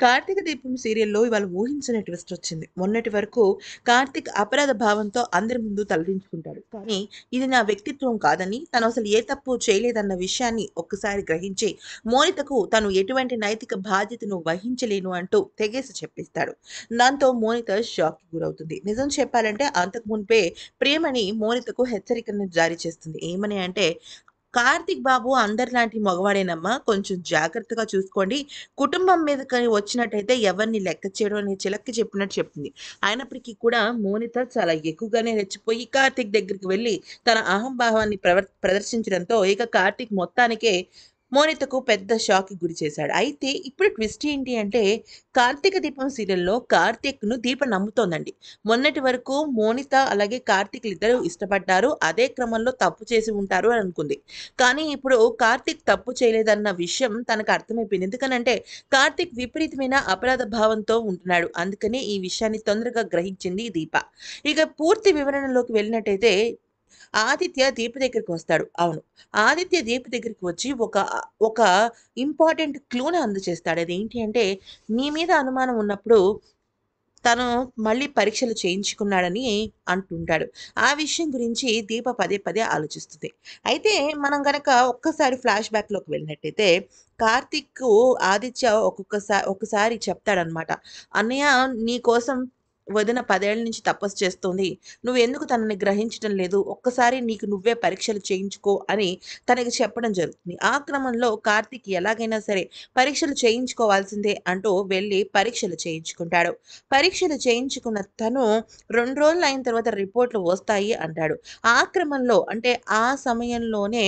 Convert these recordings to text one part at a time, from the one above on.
కార్తీక దీపం సీరియల్‌లో ఇవాళ ఊహించని ట్విస్ట్ వచ్చింది. మొన్నటి వరకు కార్తీక్ అపరాధ భావంతో అందరి ముందు తలదించుకుంటాడు. కానీ ఇది నా వ్యక్తిత్వం కాదని, తను అసలు ఏ తప్పు చేయలేదన్న విషయాన్ని ఒక్కసారి గ్రహించి, మోనితకు తను ఎటువంటి నైతిక బాధ్యతను వహించలేను అంటూ తెగేసి చెప్పేస్తాడు. దాంతో మోనిత షాక్‌కి గురవుతుంది. నిజం చెప్పాలంటే అంతకు మునుపే ప్రియమణి మోనితకు హెచ్చరికను జారీ చేస్తుంది. ఏమని అంటే కార్తీక్ బాబు అందరిలాంటి మగవాడేనమ్మా! కొంచెం జాగ్రత్తగా చూసుకోండి. కుటుంబం మీదకి వచ్చినట్టయితే ఎవరిని లెక్క చేయడు అని చిలక్కి చెప్పినట్టు చెప్తుంది. అయినప్పటికీ కూడా మోనిత చాలా ఎక్కువగానే రెచ్చిపోయి కార్తీక్ దగ్గరికి వెళ్లి తన అహంభావాన్ని ప్రవర్ ప్రదర్శించడంతో ఇక కార్తీక్ మొత్తానికే మోనితకు పెద్ద షాక్‌కి గురి చేశాడు. అయితే ఇప్పుడు ట్విస్ట్ ఏంటి అంటే కార్తీక దీపం సీరియల్‌లో కార్తీక్‌ను దీప నమ్ముతోందండి. మొన్నటి వరకు మోనిత అలాగే కార్తీక్‌లిద్దరూ ఇష్టపడ్డారు. అదే క్రమంలో తప్పు చేసి ఉంటారు అని అనుకుంది. కానీ ఇప్పుడు కార్తీక్ తప్పు చేయలేదన్న విషయం తనకు అర్థమైపోయింది. ఎందుకనంటే కార్తీక్ విపరీతమైన అపరాధ భావంతో ఉంటున్నాడు. అందుకనే ఈ విషయాన్ని తొందరగా గ్రహించింది దీప. ఇక పూర్తి వివరణలోకి వెళ్ళినట్టయితే ఆదిత్య దీప దగ్గరికి వస్తాడు. అవును. ఆదిత్య దీప దగ్గరికి వచ్చి ఒక ఒక ఇంపార్టెంట్ క్లూని అందజేస్తాడు. అదేంటి అంటే నీ మీద అనుమానం ఉన్నప్పుడు తను మళ్ళీ పరీక్షలు చేయించుకున్నాడని అంటుంటాడు. ఆ విషయం గురించి దీప పదే పదే ఆలోచిస్తుంది. అయితే మనం గనక ఒక్కసారి ఫ్లాష్ బ్యాక్‌లోకి వెళ్ళినట్టయితే కార్తీక్‌కు ఆదిత్య ఒక్కొక్కసా ఒకసారి చెప్తాడనమాట. "అన్నయ్య నీ కోసం వదిన 10 ఏళ్ల నుంచి తపస్సు చేస్తోంది. నువ్వెందుకు తనని గ్రహించటం లేదు? ఒక్కసారి నీకు నువ్వే పరీక్షలు చేయించుకో" అని తనకి చెప్పడం జరుగుతుంది. ఆ క్రమంలో కార్తీక్ ఎలాగైనా సరే పరీక్షలు చేయించుకోవాల్సిందే అంటూ వెళ్లి పరీక్షలు చేయించుకుంటాడు. పరీక్షలు చేయించుకున్న తను 2 రోజులు అయిన తర్వాత రిపోర్ట్‌లు వస్తాయి అంటాడు. ఆ క్రమంలో అంటే ఆ సమయంలోనే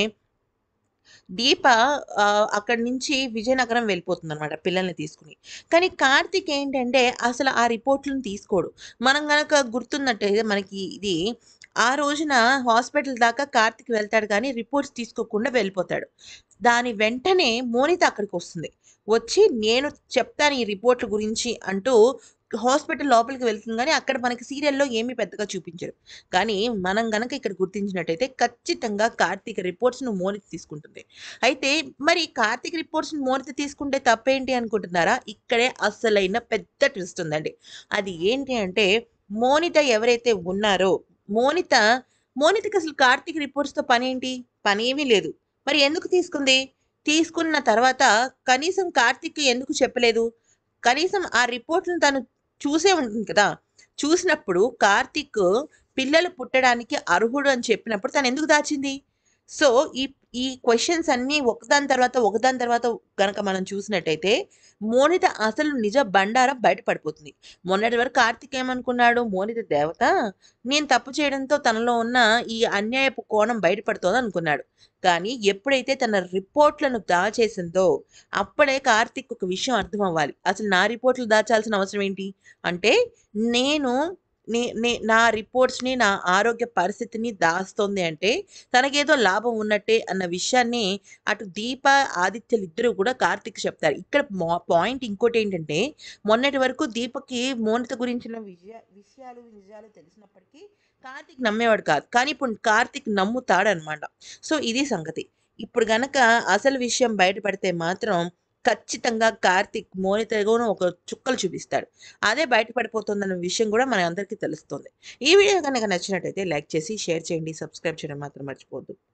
దీప ఆహ్, అక్కడి నుంచి విజయనగరం వెళ్ళిపోతుందనమాట పిల్లల్ని తీసుకొని. కానీ కార్తీక్ ఏంటంటే అసలు ఆ రిపోర్ట్‌లను తీసుకోడు. మనం గనక గుర్తున్నట్టయితే మనకి ఇది ఆ రోజున హాస్పిటల్ దాకా కార్తీక్ వెళ్తాడు కానీ రిపోర్ట్స్ తీసుకోకుండా వెళ్ళిపోతాడు. దాని వెంటనే మోనిత అక్కడికొస్తుంది. వచ్చి "నేను చెప్తాను ఈ రిపోర్ట్‌ల గురించి" అంటూ హాస్పిటల్ లోపలికి వెళ్తుంది గానీ అక్కడ మనకి సీరియల్‌లో ఏమీ పెద్దగా చూపించరు. కానీ మనం గనక ఇక్కడ గుర్తించినట్టయితే ఖచ్చితంగా కార్తీక్ రిపోర్ట్స్‌ను మోనిత తీసుకుంటుంది. అయితే మరి కార్తీక్ రిపోర్ట్స్‌ని మోనిత తీసుకుంటే తప్పేంటి అనుకుంటున్నారా? ఇక్కడే అసలైన పెద్ద ట్విస్ట్ ఉందండి. అది ఏంటి అంటే మోనిత ఎవరైతే ఉన్నారో మోనిత మోనితకసలు కార్తీక్ రిపోర్ట్స్‌తో పనేంటి? పనేమీ లేదు. మరి ఎందుకు తీసుకుంది? తీసుకున్న తర్వాత కనీసం కార్తీక్‌కి ఎందుకు చెప్పలేదు? కనీసం ఆ రిపోర్ట్‌లను తను చూసే ఉంటుంది కదా! చూసినప్పుడు కార్తీక్ పిల్లలు పుట్టడానికి అర్హుడు అని చెప్పినప్పుడు తనెందుకు దాచింది? సో, ఈ ఈ క్వెషన్స్ అన్నీ ఒకదాని తర్వాత, ఒకదాని తర్వాత గనక మనం చూసినట్టయితే మోనిత అసలు నిజ బండారం బయట పడిపోతుంది. మొన్నటి వరకు కార్తీక్ ఏమనుకున్నాడు? మోనిత దేవత. నేను తప్పు చేయడంతో తనలో ఉన్న ఈ అన్యాయపు కోణం బయటపడుతోందనుకున్నాడు. కానీ ఎప్పుడైతే తన రిపోర్ట్‌లను దాచేసిందో అప్పుడే కార్తీక్ ఒక విషయం అర్థమవ్వాలి. అసలు నా రిపోర్ట్‌లు దాచాల్సిన అవసరం ఏంటి? అంటే నేను నే నే నా రిపోర్ట్స్‌ని, నా ఆరోగ్య పరిస్థితిని దాస్తోంది అంటే తనకేదో లాభం ఉన్నట్టే అన్న విషయాన్ని అటు దీప, ఆదిత్యలిద్దరూ కూడా కార్తీక్‌కి చెప్తారు. ఇక్కడ మో పాయింట్ ఇంకోటేంటంటే మొన్నటి వరకు దీపకి మోనిత గురించిన విజయ విషయాలు, నిజాలు తెలిసినప్పటికీ కార్తీక్ నమ్మేవాడు కాదు. కానీ ఇప్పుడు కార్తీక్ నమ్ముతాడనమాట. సో, ఇది సంగతి. ఇప్పుడు గనక అసలు విషయం బయటపడితే మాత్రం ఖచ్చితంగా కార్తీక్ మోనితలోను ఒక చుక్కలు చూపిస్తాడు. అదే బయటపడిపోతుందన్న విషయం కూడా మన అందరికీ తెలుస్తుంది. ఈ వీడియో గనక నచ్చినట్టయితే లైక్ చేసి, షేర్ చేయండి. సబ్స్క్రైబ్ చేయడం మాత్రం మర్చిపోవద్దు.